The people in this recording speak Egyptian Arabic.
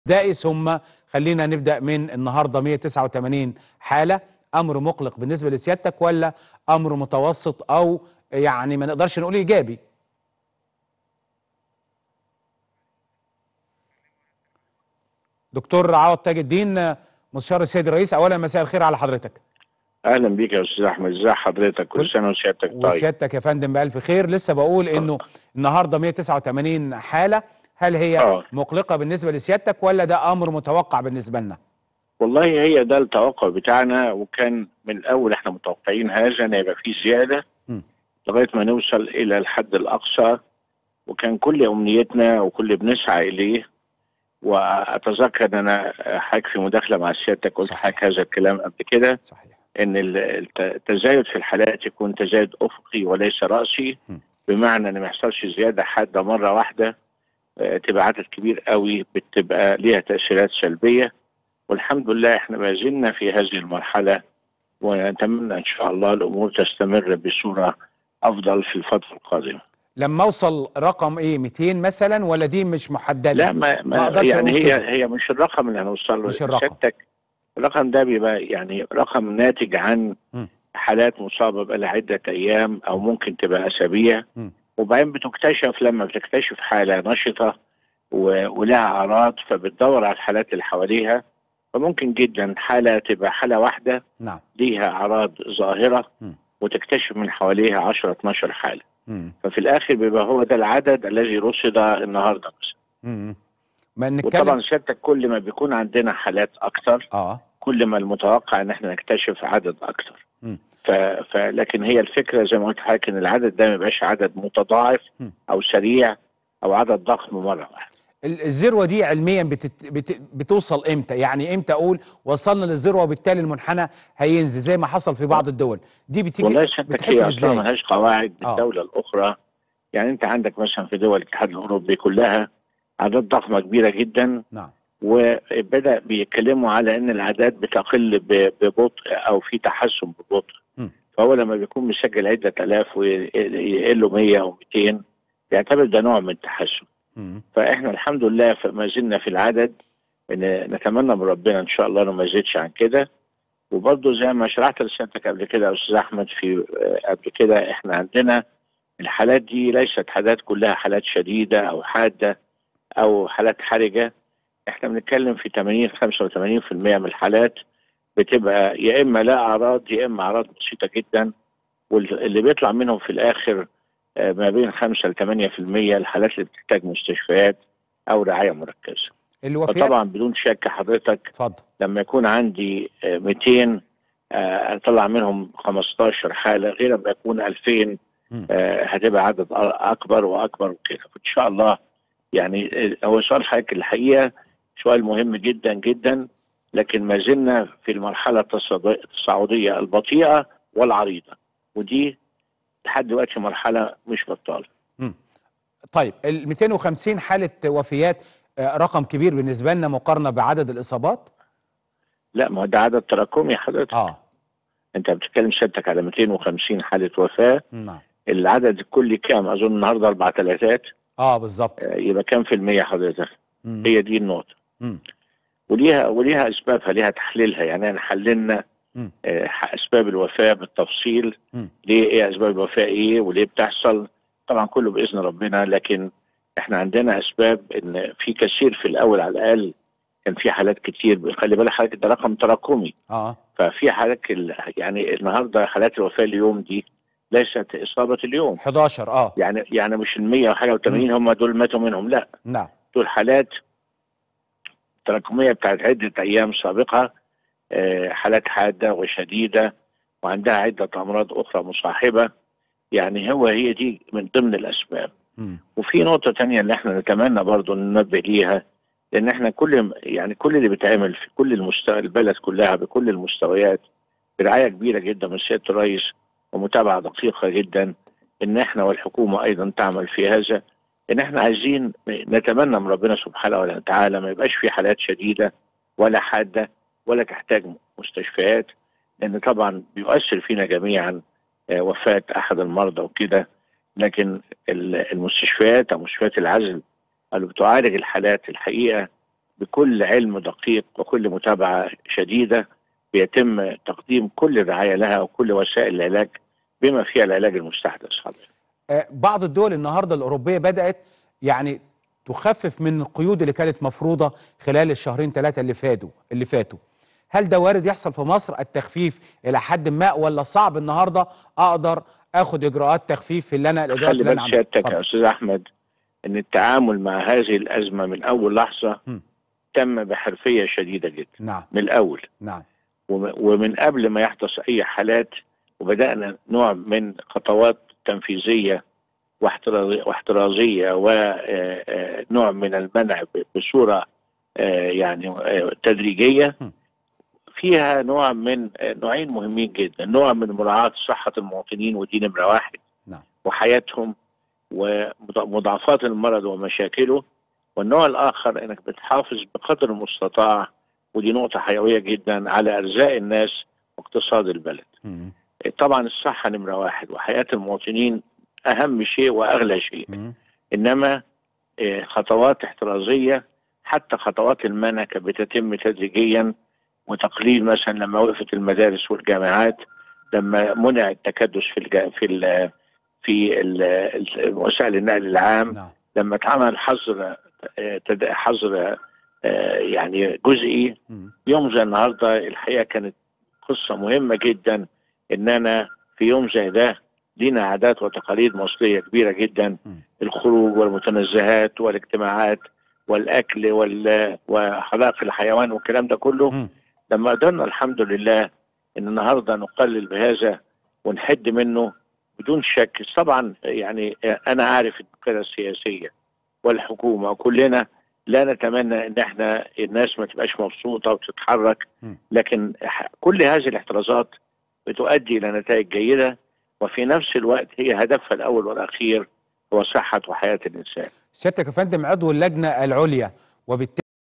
دائي ثم خلينا نبدأ من النهاردة 189 حالة أمر مقلق بالنسبة لسيادتك ولا أمر متوسط أو يعني ما نقدرش نقول إيجابي دكتور عوض تاج الدين مستشار السيد الرئيس أولا مساء الخير على حضرتك اهلا بيك يا استاذ احمد ازي حضرتك كل سنه وسيادتك طيب وسيادتك يا فندم بألف خير لسه بقول إنه النهاردة 189 حالة هل هي آه. مقلقة بالنسبة لسيادتك ولا ده أمر متوقع بالنسبة لنا؟ والله هي ده التوقع بتاعنا وكان من الاول احنا متوقعين هذا ان يبقى في زياده م. لغايه ما نوصل الى الحد الاقصى وكان كل امنيتنا وكل بنسعى اليه واتذكر ان انا حضرتك في مداخله مع سيادتك قلت صحيح. حضرتك هذا الكلام قبل كده صحيح ان ال- الت- التزايد في الحالات يكون تزايد افقي وليس راسي م. بمعنى ان ما يحصلش زياده حاده مره واحده آه، تبقى عدد كبير قوي بتبقى ليها تاثيرات سلبيه والحمد لله احنا ما زلنا في هذه المرحله ونتمنى ان شاء الله الامور تستمر بصوره افضل في الفتره القادمه. لما اوصل رقم ايه 200 مثلا ولا دي مش محدده لا ما, ما ما أقدرش يعني أقول هي كده. هي مش الرقم اللي هنوصل له مش الرقم. سيادتك الرقم ده بيبقى يعني رقم ناتج عن م. حالات مصابه بقى عده ايام او ممكن تبقى اسابيع م. وبعدين بتكتشف لما بتكتشف حاله نشطه و- ولها اعراض فبتدور على الحالات اللي حواليها فممكن جدا حاله تبقى حاله واحده نعم ليها اعراض ظاهره م. وتكتشف من حواليها 10 12 حاله مم. ففي الاخر بيبقى هو ده العدد الذي رصد النهارده مثلا مم. ما نتكلم وطبعا سيادتك كل ما بيكون عندنا حالات اكتر اه كل ما المتوقع ان احنا نكتشف عدد اكتر مم. ف... ف... لكن هي الفكره زي ما قلت لحضرتك ان العدد ده ما يبقاش عدد متضاعف مم. او سريع او عدد ضخم مره واحده ال- الذروه دي علميا بتت... بت... بتوصل امتى يعني امتى اقول وصلنا للذروه وبالتالي المنحنى هينزل زي ما حصل في بعض الدول دي بتيجي والله سيادتك بتحسب هي اصلا ازاي ملهاش قواعد آه. بالدوله الاخرى يعني انت عندك مثلا في دول الاتحاد الاوروبي كلها اعداد ضخمه كبيره جدا نعم وبدا بيتكلموا على ان الاعداد بتقل ب- ببطء او في تحسن ببطء م. فهو لما بيكون مسجل عده الاف ويقلوا 100 او 200 بيعتبر ده نوع من التحسن مم. فاحنا الحمد لله ف- ما زلنا في العدد إن نتمنى من ربنا ان شاء الله انه ما يزيدش عن كده وبرضه زي ما شرحت لسيادتك قبل كده يا استاذ احمد في آه، قبل كده احنا عندنا الحالات دي ليست حالات كلها حالات شديده او حاده او حالات حرجه احنا بنتكلم في 80 85% من الحالات بتبقى يا اما لا اعراض يا اما اعراض بسيطه جدا واللي بيطلع منهم في الاخر آه، ما بين 5 ل 8% الحالات اللي بتحتاج مستشفيات او رعايه مركزه الوفيات فطبعا بدون شك حضرتك اتفضل لما يكون عندي آه، 200 آه، اطلع منهم 15 حاله غير لما يكون 2000 مم. آه، هتبقى عدد أ- اكبر واكبر وكده فان شاء الله يعني آه، هو سؤال حضرتك الحقيقه سؤال مهم جدا جدا لكن ما زلنا في المرحله التصاعد- التصاعديه البطيئه والعريضه ودي لحد دلوقتي مرحله مش بطاله طيب ال 250 حاله وفيات آه، رقم كبير بالنسبه لنا مقارنه بعدد الاصابات لا ما هو ده عدد تراكمي حضرتك اه انت بتتكلم سيادتك على 250 حاله وفاه نعم العدد الكلي كام اظن النهارده اربع ثلاثات اه بالظبط آه، يبقى كام في المية حضرتك مم. هي دي النقطه مم. وليها وليها اسبابها ليها تحليلها يعني احنا حللنا مم. آه، اسباب الوفاه بالتفصيل مم. ليه ايه اسباب الوفاه ايه وليه بتحصل طبعا كله باذن ربنا لكن احنا عندنا اسباب ان في كثير في الاول على الاقل كان في حالات كتير خلي بالك حضرتك ده رقم تراكمي اه ففي حالات ال- يعني النهارده حالات الوفاه اليوم دي ليست اصابه اليوم 11 اه يعني يعني مش ال 100 وحاجه و80 هم دول ماتوا منهم لا نعم دول حالات تراكميه بتاعت عده ايام سابقه آه، حالات حاده وشديده وعندها عده امراض اخرى مصاحبه يعني هو هي دي من ضمن الاسباب مم. وفي نقطه تانية اللي احنا نتمنى برضو ننبه ليها لان احنا كل يعني كل اللي بيتعمل في كل المستوى البلد كلها بكل المستويات برعايه كبيره جدا من سياده الرئيس ومتابعه دقيقه جدا ان احنا والحكومه ايضا تعمل في هذا ان احنا عايزين نتمنى من ربنا سبحانه وتعالى ما يبقاش في حالات شديده ولا حاده ولا تحتاج مستشفيات لان طبعا بيؤثر فينا جميعا آه، وفاه احد المرضى وكده لكن ال- المستشفيات او مستشفيات العزل اللي بتعالج الحالات الحقيقه بكل علم دقيق وكل متابعه شديده بيتم تقديم كل الرعايه لها وكل وسائل العلاج بما فيها العلاج المستحدث حضرتك. آه، بعض الدول النهارده الاوروبيه بدات يعني تخفف من القيود اللي كانت مفروضه خلال الشهرين ثلاثه اللي فاتوا اللي فاتوا هل ده وارد يحصل في مصر التخفيف الى حد ما ولا صعب النهارده اقدر اخد اجراءات تخفيف في اللي انا الاجراءات خلي اللي بال انا عاملها سيادتك يا اتفضل. استاذ احمد ان التعامل مع هذه الازمه من اول لحظه م. تم بحرفيه شديده جدا نعم من الاول نعم وم- ومن قبل ما يحدث اي حالات وبدانا نوع من خطوات تنفيذيه واحترازيه واحترازيه ونوع من المنع ب- بصوره آه، يعني آه، تدريجيه م. فيها نوع من آه، نوعين مهمين جدا نوع من مراعاه صحه المواطنين ودي نمره واحد نعم. وحياتهم ومضاعفات المرض ومشاكله والنوع الاخر انك بتحافظ بقدر المستطاع ودي نقطه حيويه جدا على ارزاق الناس واقتصاد البلد م. طبعا الصحه نمره واحد وحياه المواطنين اهم شيء واغلى شيء م. انما آه، خطوات احترازيه حتى خطوات المنع كانت بتتم تدريجيا وتقليل مثلا لما وقفت المدارس والجامعات لما منع التكدس في الجا في ال في ال- ال- وسائل النقل العام نعم لما اتعمل حظر آه، تد- حظر آه، يعني جزئي م. يوم زي النهارده الحقيقه كانت قصه مهمه جدا ان انا في يوم زي ده لينا عادات وتقاليد مصريه كبيره جدا م. الخروج والمتنزهات والاجتماعات والاكل وال وحدائق الحيوان والكلام ده كله م. لما قدرنا الحمد لله ان النهارده نقلل بهذا ونحد منه بدون شك طبعا يعني انا عارف القياده السياسيه والحكومه وكلنا لا نتمنى ان احنا الناس ما تبقاش مبسوطه وتتحرك م. لكن ح- كل هذه الاحترازات بتؤدي الى نتائج جيده وفي نفس الوقت هي هدفها الاول والاخير هو صحه وحياه الانسان سيادتك يا فندم عضو اللجنه العليا وبالتالي